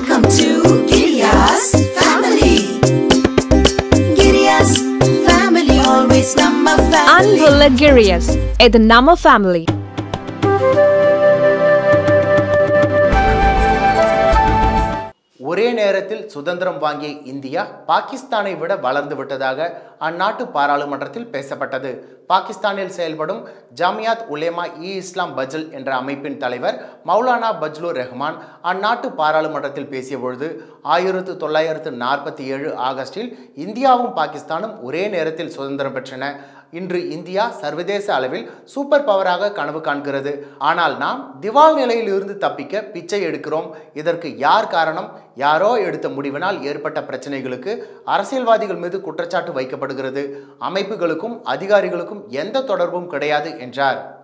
Welcome to Giriya's family. Giriya's family, always number family. அன்புள்ள கிரியஸ் இது நம்ம ஃபேமிலி ஒரே நேரத்தில் சுதந்திரம் வாங்கிய இந்தியா பாகிஸ்தானை விட வளர்ந்து விட்டதாக அந்நாட்டு பாராளுமன்றத்தில் பேசப்பட்டது பாகிஸ்தானில் செயல்படும் ஜாமியாத் உலேமா இ இஸ்லாம் பஜல் என்ற அமைப்பின் தலைவர் மௌலானா பஜ்லுர் ரஹ்மான் அந்நாட்டு பாராளுமன்றத்தில் பேசியபொழுது ஆயிரத்து தொள்ளாயிரத்து நாற்பத்தி ஏழு ஆகஸ்டில் இந்தியாவும் பாகிஸ்தானும் ஒரே நேரத்தில் சுதந்திரம் பெற்றன இன்று இந்தியா சர்வதேச அளவில் சூப்பர் பவராக கனவு காண்கிறது ஆனால் நாம் திவால் நிலையில் இருந்து தப்பிக்க பிச்சை எடுக்கிறோம் இதற்கு யார் காரணம் யாரோ எடுத்த முடிவினால் ஏற்பட்ட பிரச்சனைகளுக்கு அரசியல்வாதிகள் மீது குற்றச்சாட்டு வைக்கப்படுகிறது அமைப்புகளுக்கும் அதிகாரிகளுக்கும் எந்த தொடர்பும் கிடையாது என்றார்